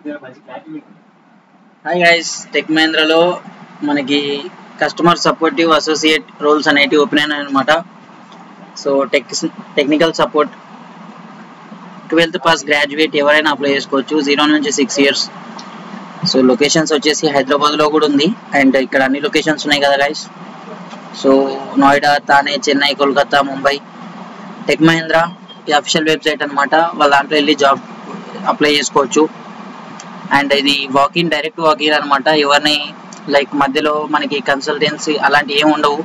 hi guys tech మహేంద్రలో మనకి customer supportive associate roles అనేటివి ఓపెన్ అయినాయి అనమాట so tech technical support twelfth pass graduate ఎవరైనా అప్లై చేసుకోవచ్చు జీరో నుంచి సిక్స్ ఇయర్స్ సో లొకేషన్స్ వచ్చేసి హైదరాబాద్లో కూడా ఉంది అండ్ ఇక్కడ అన్ని లొకేషన్స్ ఉన్నాయి కదా గైస్ సో నోయిడా తానే చెన్నై కోల్కతా ముంబై టెక్ మహేంద్ర ఈ అఫీషియల్ వెబ్సైట్ అనమాట వాళ్ళ దాంట్లో వెళ్ళి జాబ్ అప్లై చేసుకోవచ్చు అండ్ ఇది వాకిన్ డైరెక్ట్ వాకిన్ అనమాట ఎవరిని లైక్ మధ్యలో మనకి కన్సల్టెన్సీ అలాంటి ఏమి ఉండవు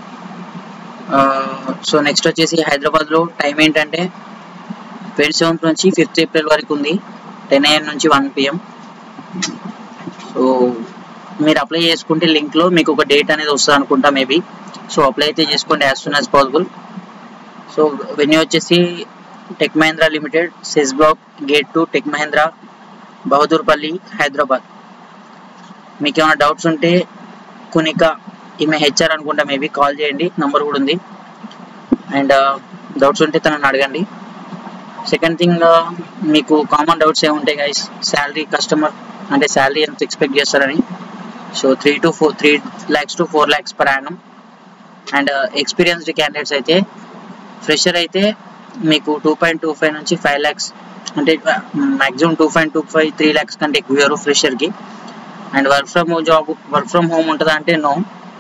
సో నెక్స్ట్ వచ్చేసి హైదరాబాద్లో టైం ఏంటంటే ట్వంటీ సెవెంత్ నుంచి ఫిఫ్త్ ఏప్రిల్ వరకు ఉంది టెన్ ఏఎం నుంచి వన్ పిఎం సో మీరు అప్లై చేసుకుంటే లింక్లో మీకు ఒక డేట్ అనేది వస్తుంది అనుకుంటా మేబీ సో అప్లై అయితే చేసుకోండి as soon as possible so venue వచ్చేసి టెక్ మహేంద్ర లిమిటెడ్ సెస్ block gate two tech Mahindra Bahadurpally Hyderabad మీకు ఏమైనా డౌట్స్ ఉంటే కునిక ఈమె హెచ్ఆర్ అనుకుంటా మేబీ కాల్ చేయండి నంబర్ కూడా ఉంది అండ్ డౌట్స్ ఉంటే తనని అడగండి సెకండ్ థింగ్ మీకు కామన్ డౌట్స్ ఏముంటాయి గైస్ శాలరీ కస్టమర్ అంటే శాలరీ ఎంత ఎక్స్పెక్ట్ చేస్తారని so three to four three lakhs to four lakhs per annum and experienced candidates అయితే ఫ్రెషర్ అయితే మీకు టూ పాయింట్ టూ ఫైవ్ నుంచి ఫైవ్ ల్యాక్స్ అంటే maximum two point two five three lakhs కంటే ఎక్కువ ఇవ్వరు ఫ్రెషర్కి and work from job work from home ఉంటుందా అంటే నో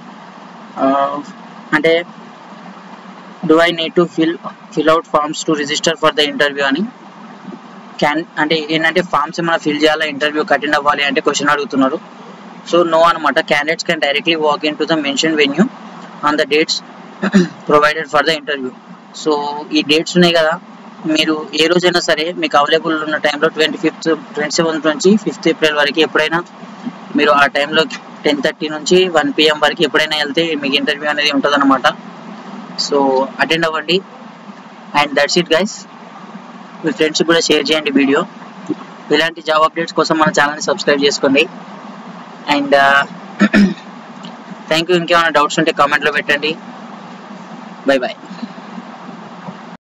అంటే do I need to fill fill out forms to register for the interview అని క్యాన్ అంటే ఏంటంటే ఫార్మ్స్ ఏమైనా ఫిల్ చేయాలా ఇంటర్వ్యూ అటెండ్ అవ్వాలి అంటే క్వశ్చన్ అడుగుతున్నారు సో నో అనమాట candidates can directly walk in to the mention venue on the dates provided for the interview so ఈ డేట్స్ ఉన్నాయి కదా మీరు ఏ రోజైనా సరే మీకు అవైలబుల్ ఉన్న టైంలో ట్వంటీ ఫిఫ్త్ ట్వంటీ సెవెంత్ నుంచి ఫిఫ్త్ ఏప్రిల్ వరకు ఎప్పుడైనా మీరు ఆ టైంలో టెన్ థర్టీ నుంచి వన్ పిఎం వరకు ఎప్పుడైనా వెళ్తే మీకు ఇంటర్వ్యూ అనేది ఉంటుందన్నమాట సో అటెండ్ అవ్వండి అండ్ దట్స్ ఇట్ గైస్ మీ ఫ్రెండ్స్ కూడా షేర్ చేయండి వీడియో ఇలాంటి జాబ్ అప్డేట్స్ కోసం మన ఛానల్ని సబ్స్క్రైబ్ చేసుకోండి అండ్ థ్యాంక్ యూ ఇంకేమైనా డౌట్స్ ఉంటే కామెంట్లో పెట్టండి బై బాయ్